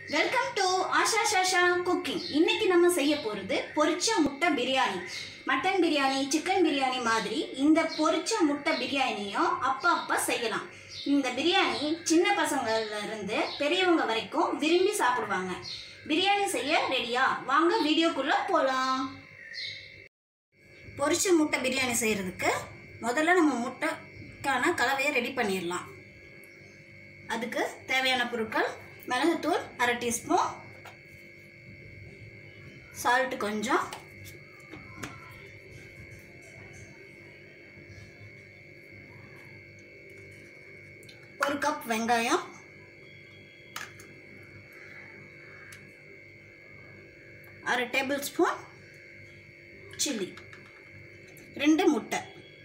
welcome to Asha Shasha cooking இன்னைக்கு நம்ம செய்ய போகிறது பொரிச்ச முட்டை பிரியாணி மட்டன் பிரியாணி சிக்கன் பிரியாணி மாதிரி இந்த பொரிச்ச முட்டை பிரியாணியும் அப்பா அப்பா செய்யலாம் இந்த பிரியாணி சின்ன பசங்கள்ல இருந்து பெரியவங்க வரைக்கும் விரும்பி சாப்பிடுவாங்க பிரியாணி செய்ய ரெடியா வாங்க வீடியோக்குள்ளே போகலாம் பொரிச்ச முட்டை பிரியாணி செய்கிறதுக்கு முதல்ல நம்ம முட்டைக்கான கலவையை ரெடி பண்ணிடலாம் அதுக்கு தேவையான பொருட்கள் மிளகுத்தூள் அரை டீஸ்பூன் சால்ட்டு கொஞ்சம் ஒரு கப் வெங்காயம் அரை டேபிள் ஸ்பூன் சில்லி ரெண்டு முட்டை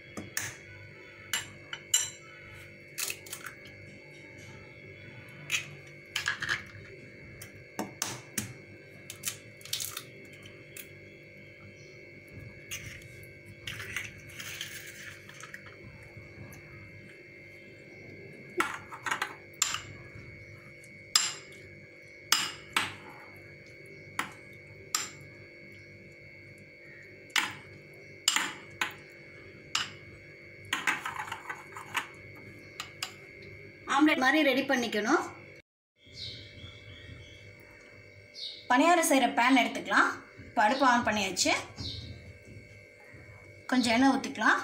ஆம்லெட் மாதிரி ரெடி பண்ணிக்கணும் பணியாரம் செய்கிற பேன் எடுத்துக்கலாம் இப்போ அடுப்பு ஆன் பண்ணியாச்சு கொஞ்சம் எண்ணெய் ஊற்றிக்கலாம்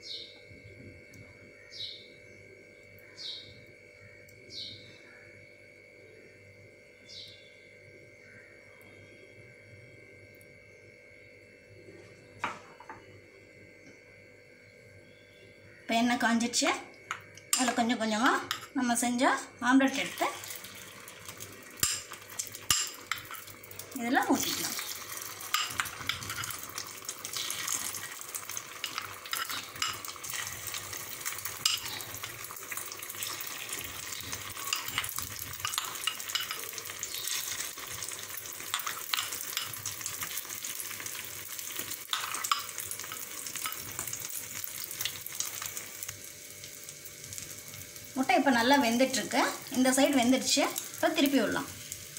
இப்போ எண்ணெய் காஞ்சிடுச்சு அதில் கொஞ்சம் கொஞ்சமாக நம்ம செஞ்ச ஆம்லெட் எடுத்து இதெல்லாம் ஊற்றிக்கலாம் முட்டை இப்போ நல்லா வெந்துட்டுருக்கு இந்த சைடு வெந்துடுச்சு இப்போ திருப்பி விடலாம்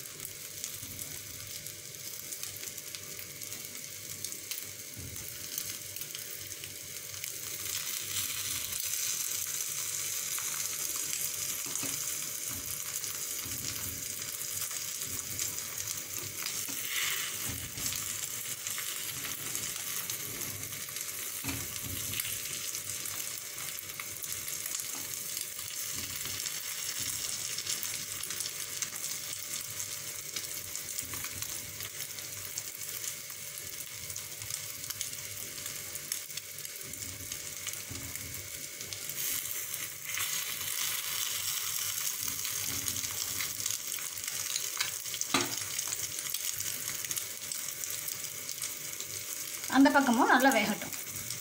அந்த பக்கமும் நல்லா வேகட்டும்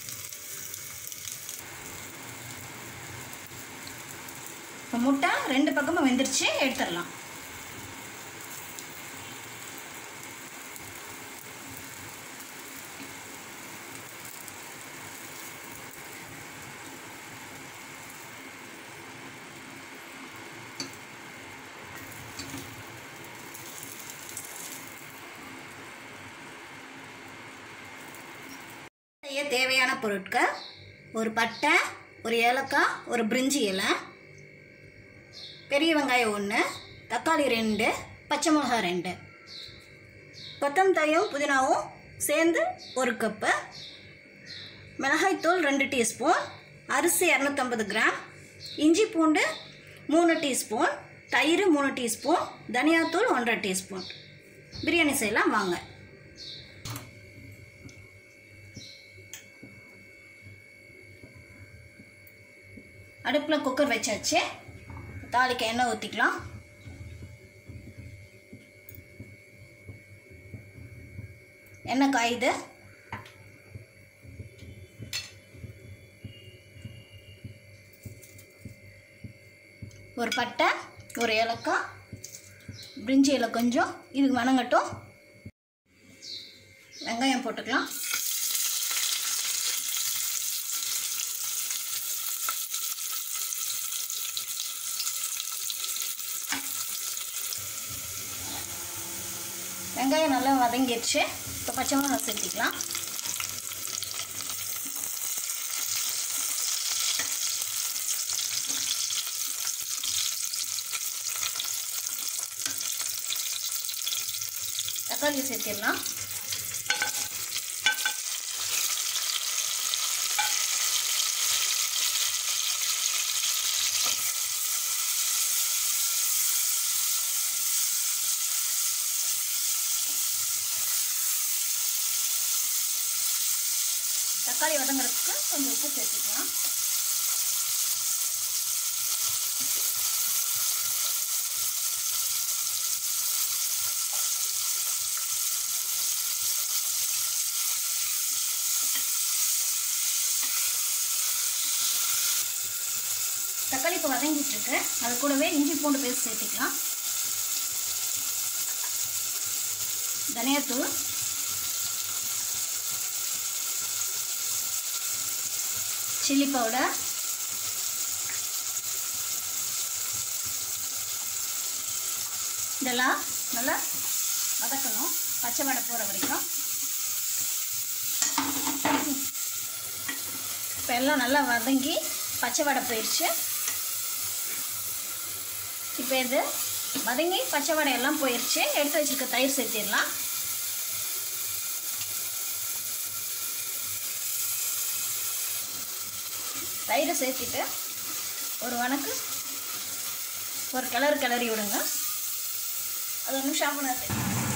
இப்போ முட்டை ரெண்டு பக்கமும் வெந்துருச்சு எடுத்துடலாம் செய்ய தேவையான பொருட்கள் ஒரு பட்டை ஒரு ஏலக்காய் ஒரு பிரிஞ்சி இலை பெரிய வெங்காயம் ஒன்று தக்காளி ரெண்டு பச்சை மிளகாய் ரெண்டு கொத்தமல்லியும் புதினாவும் சேர்ந்து ஒரு கப்பு மிளகாய்த்தூள் ரெண்டு டீஸ்பூன் அரிசி இரநூத்தம்பது கிராம் இஞ்சி பூண்டு மூணு டீஸ்பூன் தயிர் மூணு டீஸ்பூன் தனியாத்தூள் ஒன்றரை டீஸ்பூன் பிரியாணி செய்யலாம் வாங்க அடுப்பில் குக்கர் வச்சாச்சு தாளிக்க எண்ணெய் ஊற்றிக்கலாம் எண்ணெய் காயுது ஒரு பட்டை ஒரு ஏலக்காய் பிரிஞ்சி இலை கொஞ்சம் இது வணங்கட்டும் வெங்காயம் போட்டுக்கலாம் வெங்காயம் நல்லா வதங்கிடுச்சு இப்போ பச்சை மிளகாய் சேர்த்திக்கலாம் தக்காளியை சேர்த்திடலாம் தக்காளி வதங்குறதுக்கு கொஞ்சம் உப்பு சேர்த்துக்கலாம் தக்காளி இப்போ வதங்கிட்டு இருக்கு அது கூடவே இஞ்சி பூண்டு பேஸ்ட் சேர்த்துக்கலாம் தனியாத்தூள் சில்லி பவுடர் இதெல்லாம் நல்லா வதக்கணும் பச்சை வடை போகிற வரைக்கும் இப்போ எல்லாம் நல்லா வதங்கி பச்சை வடை போயிடுச்சு இப்போ இது வதங்கி பச்சை வடை எல்லாம் போயிடுச்சு எடுத்து வச்சுருக்க தயிர் சேர்த்திடலாம் தயிரை சேர்த்திட்டு ஒரு வணக்கு ஒரு கிளறு கிளறி விடுங்க அது ஒரு நிமிஷம் ஆஃப் பண்ணாது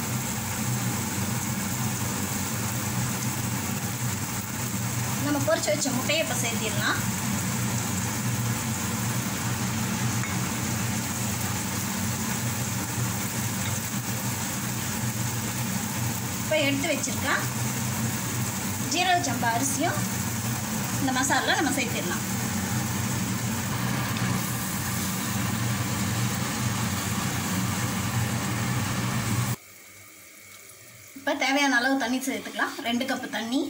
நம்ம பொரிச்சு வச்ச முட்டையை இப்போ சேர்த்திடலாம் இப்போ எடுத்து வச்சிருக்கேன் ஜீரக சம்பா அரிசியும் இந்த மசாலா நம்ம சேர்த்திடலாம் இப்போ தேவையான அளவு தண்ணி சேர்த்துக்கலாம் ரெண்டு கப்பு தண்ணி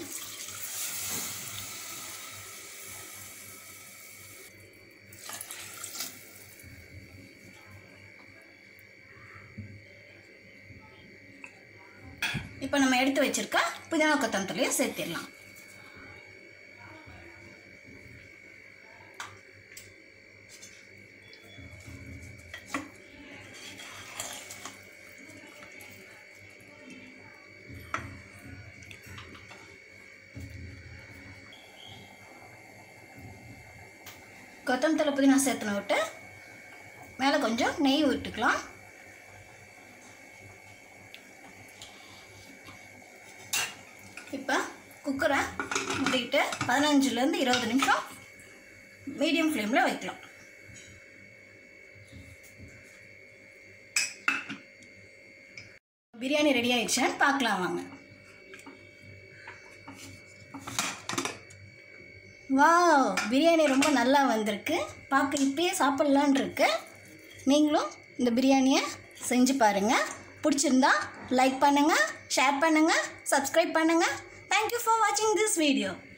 இப்போ நம்ம எடுத்து வச்சிருக்க புதினா கொத்தமல்லியை சேர்த்திடலாம் கொத்தமல்லி புதினா சேர்த்துன விட்டு மேலே கொஞ்சம் நெய் விட்டுக்கலாம் இப்போ குக்கரை மூடிட்டு பதினஞ்சுலேருந்து இருபது நிமிஷம் மீடியம் ஃப்ளேமில் வைக்கலாம் பிரியாணி ரெடி ஆயிடுச்சான்னு பார்க்கலாம் வாங்க வாவ் பிரியாணி ரொம்ப நல்லா வந்திருக்கு பார்க்க இப்பயே சாப்பிட்லான் இருக்கு நீங்களும் இந்த பிரியாணியை செஞ்சு பாருங்கள் பிடிச்சிருந்தா லைக் பண்ணுங்கள் ஷேர் பண்ணுங்கள் சப்ஸ்கிரைப் பண்ணுங்கள் தேங்க்யூ ஃபார் வாட்சிங் திஸ் வீடியோ